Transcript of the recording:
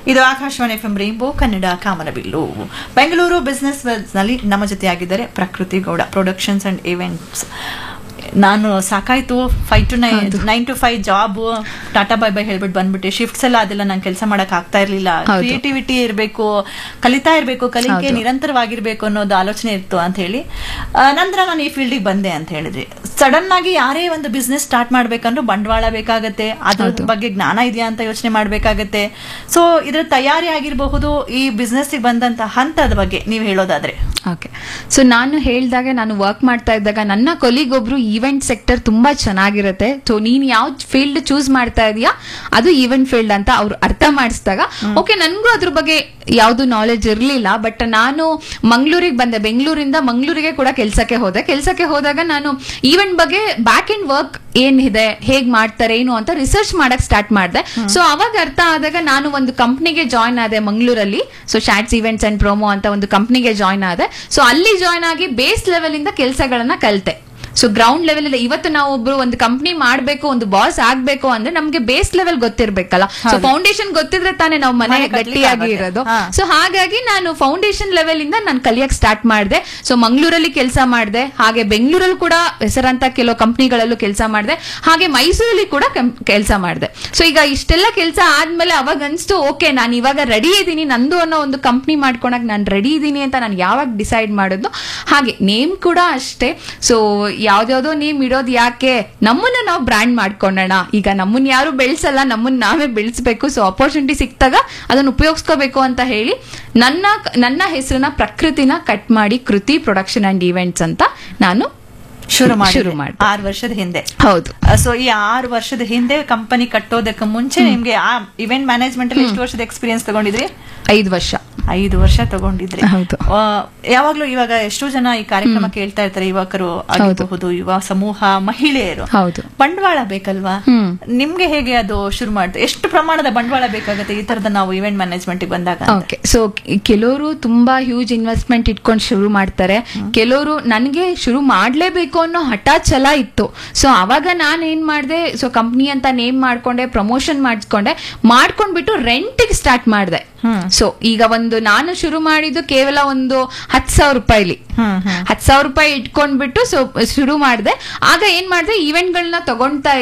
ಇದು Akashvani F M rainbow Kannada Kamanabillu Bengaluru business ನಲ್ಲಿ ನಮ್ಮ ಜೊತೆ ಆಗಿದ್ದಾರೆ ಪ್ರಕೃತಿ ಗೌಡ ಪ್ರೊಡಕ್ಷನ್ಸ್ ಅಂಡ್ ಇವೆಂಟ್ಸ್ ನಾನು ಸಾಕಾಯ್ತು five to nine nine to five job tata bye bye ಹೇಳ್ಬಿಟ್ಟು ಬಂದ್ಬಿಟ್ಟೆ ಶಿಫ್ಟ್ಸ್ ಎಲ್ಲ ಅದೆಲ್ಲ ನಂಗೆ ಕೆಲಸ ಮಾಡಕ್ ಆಗ್ತಾ ಇರ್ಲಿಲ್ಲ ಹೌದು. ಕ್ರಿಯೇಟಿವಿಟಿ ಇರಬೇಕು ಕಲಿತಾ ಇರಬೇಕು ಕಲಿಕೆ ಹೌದು. ನಿರಂತರವಾಗಿರ್ಬೇಕು ಅನ್ನೋದು ಆಲೋಚನೆ ಇತ್ತು ಅಂತ ಹೇಳಿ ಆ, ನಂತರ ನಾನು ಈ ಫೀಲ್ಡಿಗೆ ಬಂದೆ ಅಂತ ಹೇಳಿದ್ರಿ ಸಡನ್ ಆಗಿ ಯಾರೇ ಒಂದು ಬಿಸ್ನೆಸ್ ಸ್ಟಾರ್ಟ್ ಮಾಡ್ಬೇಕಂದ್ರೂ ಬಂಡವಾಳ ಬೇಕಾಗತ್ತೆ ಅದ್ರ ಹೌದು. ಬಗ್ಗೆ ಜ್ಞಾನ ಇದೆಯಾ ಅಂತ ಯೋಚನೆ ಮಾಡ್ಬೇಕಾಗತ್ತೆ ಸೊ ಇದ್ರ ತಯಾರಿ ಆಗಿರಬಹುದು ಈ ಬಿಸ್ನೆಸ್ ಬಂದಂತ ಹಂತದ ಬಗ್ಗೆ ನೀವು ಹೇಳೋದಾದ್ರೆ ಓಕೆ ಸೊ ನಾನು ಹೇಳ್ದಾಗ ನಾನು ವರ್ಕ್ ಮಾಡ್ತಾ ಇದ್ದಾಗ ನನ್ನ ಕೊಲಿಗ್ ಒಬ್ರು ಈವೆಂಟ್ ಸೆಕ್ಟರ್ ತುಂಬಾ ಚೆನ್ನಾಗಿರುತ್ತೆ ಸೊ ನೀನ್ ಯಾವ ಫೀಲ್ಡ್ ಚೂಸ್ ಮಾಡ್ತಾ ಇದೀಯಾ ಅದು ಈವೆಂಟ್ ಫೀಲ್ಡ್ ಅಂತ ಅವ್ರು ಅರ್ಥ ಮಾಡಿಸಿದಾಗ ಓಕೆ ನನ್ಗೂ ಅದ್ರ ಬಗ್ಗೆ ಯಾವ್ದು ನಾಲೆಜ್ ಇರ್ಲಿಲ್ಲ ಬಟ್ ನಾನು ಮಂಗಳೂರಿಗೆ ಬಂದೆ ಬೆಂಗಳೂರಿಂದ ಮಂಗಳೂರಿಗೆ ಕೂಡ ಕೆಲ್ಸಕ್ಕೆ ಹೋದೆ ಕೆಲ್ಸಕ್ಕೆ ಹೋದಾಗ ನಾನು ಈವೆಂಟ್ ಬಗ್ಗೆ ಬ್ಯಾಕ್ ಅಂಡ್ ವರ್ಕ್ ಏನಿದೆ ಹೇಗ್ ಮಾಡ್ತಾರೆ ಏನು ಅಂತ ರಿಸರ್ಚ್ ಮಾಡಕ್ ಸ್ಟಾರ್ಟ್ ಮಾಡಿದೆ ಸೊ ಅವಾಗ ಅರ್ಥ ಆದಾಗ ನಾನು ಒಂದು ಕಂಪ್ನಿಗೆ ಜಾಯ್ನ್ ಆದೆ ಮಂಗಳೂರಲ್ಲಿ so shots events and promo ಅಂತ ಒಂದು ಕಂಪ್ನಿಗೆ ಜಾಯ್ನ್ ಆದೆ ಸೊ ಅಲ್ಲಿ ಜಾಯ್ನ್ ಆಗಿ ಬೇಸ್ ಲೆವೆಲ್ ಇಂದ ಕೆಲಸಗಳನ್ನ ಕಲಿತೆ ಸೊ ಗ್ರೌಂಡ್ ಲೆವೆಲ್ ಅಲ್ಲಿ ಇವತ್ತು ನಾವು ಒಬ್ರು ಒಂದು ಕಂಪ್ನಿ ಮಾಡ್ಬೇಕು ಒಂದು ಬಾಸ್ ಆಗ್ಬೇಕು ಅಂದ್ರೆ ನಮ್ಗೆ ಬೇಸ್ ಲೆವೆಲ್ ಗೊತ್ತಿರ್ಬೇಕಲ್ಲ ಸೊ ಫೌಂಡೇಶನ್ ಗೊತ್ತಿದ್ರೆ ತಾನೇ ನಾವು ಮನೆ ಮನೆ ಕಟ್ಲಿಕ್ಕೆ ಗಟ್ಟಿಯಾಗಿ ಆಗುತ್ತೆ. ಇರೋದು ಹಾ. ಸೊ ಹಾಗಾಗಿ ನಾನು ಫೌಂಡೇಶನ್ ಲೆವೆಲ್ ಇಂದ ನಾನು ಕಲಿಯಕ್ ಸ್ಟಾರ್ಟ್ ಮಾಡಿದೆ ಸೊ ಮಂಗಳೂರಲ್ಲಿ ಕೆಲಸ ಮಾಡಿದೆ ಹಾಗೆ ಬೆಂಗಳೂರಲ್ಲಿ ಕೂಡ ಹೆಸರಂತ ಕೆಲವು ಕಂಪ್ನಿಗಳಲ್ಲೂ ಕೆಲಸ ಮಾಡಿದೆ ಹಾಗೆ ಮೈಸೂರಲ್ಲಿ ಕೂಡ ಕೆಲಸ ಮಾಡಿದೆ ಸೊ ಈಗ ಇಷ್ಟೆಲ್ಲ ಕೆಲಸ ಆದ್ಮೇಲೆ ಅವಾಗ ಅನ್ಸ್ತು ಓಕೆ ನಾನು ಇವಾಗ ರೆಡಿ ಇದ್ದೀನಿ ನಂದು ಅನ್ನೋ ಒಂದು ಕಂಪ್ನಿ ಮಾಡ್ಕೊಳಕ್ ನಾನು ರೆಡಿ ಇದ್ದೀನಿ ಅಂತ ನಾನು ಯಾವಾಗ ಡಿಸೈಡ್ ಮಾಡೋದು ಹಾಗೆ ನೇಮ್ ಕೂಡ ಅಷ್ಟೇ ಸೊ ಯಾವ್ದ್ಯಾವ್ದೋ ನೇಮ್ ಇಡೋದು ಯಾಕೆ ನಮ್ಮನ್ನ ನಾವು ಬ್ರ್ಯಾಂಡ್ ಮಾಡ್ಕೊಂಡೋಣ ಈಗ ನಮ್ಮನ್ನ ಯಾರು ಬೆಳೆಸಲ್ಲ ನಮ್ಮನ್ನ ನಾವೇ ಬೆಳೆಸ್ಬೇಕು ಸೊ ಅಪರ್ಚುನಿಟಿ ಸಿಕ್ತಾಗ ಅದನ್ನ ಉಪಯೋಗಿಸ್ಕೋಬೇಕು ಅಂತ ಹೇಳಿ ನನ್ನ ನನ್ನ ಹೆಸರನ್ನ ಪ್ರಕೃತಿನ ಕಟ್ ಮಾಡಿ ಕೃತಿ ಪ್ರೊಡಕ್ಷನ್ ಅಂಡ್ ಈವೆಂಟ್ಸ್ ಅಂತ ನಾನು ಶುರು ಮಾಡಿ ಶುರು ಮಾಡ್ದೆ. ಆರು ವರ್ಷದ ಹಿಂದೆ ಹೌದು ಸೊ ಈ ಆರು ವರ್ಷದ ಹಿಂದೆ ಕಂಪನಿ ಕಟ್ಟೋದಕ್ಕೆ ಮುಂಚೆ ನಿಮ್ಗೆ ಆ ಇವೆಂಟ್ ಮ್ಯಾನೇಜ್ಮೆಂಟ್ ಅಲ್ಲಿ ಎಷ್ಟು ವರ್ಷದ ಎಕ್ಸ್ಪೀರಿಯನ್ಸ್ ತಗೊಂಡಿದ್ರಿ ಐದು ವರ್ಷ ಐದು ವರ್ಷ ತಗೊಂಡಿದ್ರಿ ಹೌದು. ಆ, ಯಾವಾಗ್ಲೂ ಇವಾಗ ಎಷ್ಟೋ ಜನ ಈ ಕಾರ್ಯಕ್ರಮ ಕೇಳ್ತಾ ಇರ್ತಾರೆ ಯುವಕರು ಆಗಿರಬಹುದು ಯುವ ಸಮೂಹ ಮಹಿಳೆಯರು ಹೌದು ಬಂಡವಾಳ ಬೇಕಲ್ವಾ ಹ್ಮ್. ನಿಮ್ಗೆ ಹೇಗೆ ಅದು ಶುರು ಮಾಡ್ತು ಎಷ್ಟು ಪ್ರಮಾಣದ ಬಂಡವಾಳ ಬೇಕಾಗುತ್ತೆ ಈ ತರದ ನಾವು ಇವೆಂಟ್ ಮ್ಯಾನೇಜ್ಮೆಂಟ್ ಬಂದಾಗ ಅಂತ? ಓಕೆ ಸೊ ಕೆಲವರು ತುಂಬಾ ಹ್ಯೂಜ್ ಇನ್ವೆಸ್ಟ್ಮೆಂಟ್ ಇಟ್ಕೊಂಡು ಶುರು ಮಾಡ್ತಾರೆ ಕೆಲವರು ನನಗೆ ಶುರು ಮಾಡ್ಲೇಬೇಕು ಅನ್ನೋ ಹಠ ಛಲ ಇತ್ತು ಸೊ ಅವಾಗ ನಾನು ಏನ್ ಮಾಡಿದೆ ಸೊ ಕಂಪ್ನಿ ಅಂತ ನೇಮ್ ಮಾಡ್ಕೊಂಡೆ ಪ್ರಮೋಷನ್ ಮಾಡಿಸ್ಕೊಂಡೆ ಮಾಡ್ಕೊಂಡ್ಬಿಟ್ಟು ರೆಂಟಿಗೆ ಸ್ಟಾರ್ಟ್ ಮಾಡಿದೆ ಹ್ಮ್. ಸೊ ಈಗ ಒಂದು ನಾನು ಶುರು ಮಾಡಿದ್ದು ಕೇವಲ ಒಂದು ಹತ್ತು ಸಾವಿರ ರೂಪಾಯಿಲಿ ಹ್ಮ್ ಹ್ಮ್ ಹತ್ತು ಸಾವಿರ ರೂಪಾಯಿ ಇಟ್ಕೊಂಡ್ಬಿಟ್ಟು ಸೊ ಶುರು ಮಾಡಿದೆ ಆಗ ಏನ್ ಮಾಡಿದೆ ಈವೆಂಟ್ಗಳನ್ನ ತಗೊಂತಾ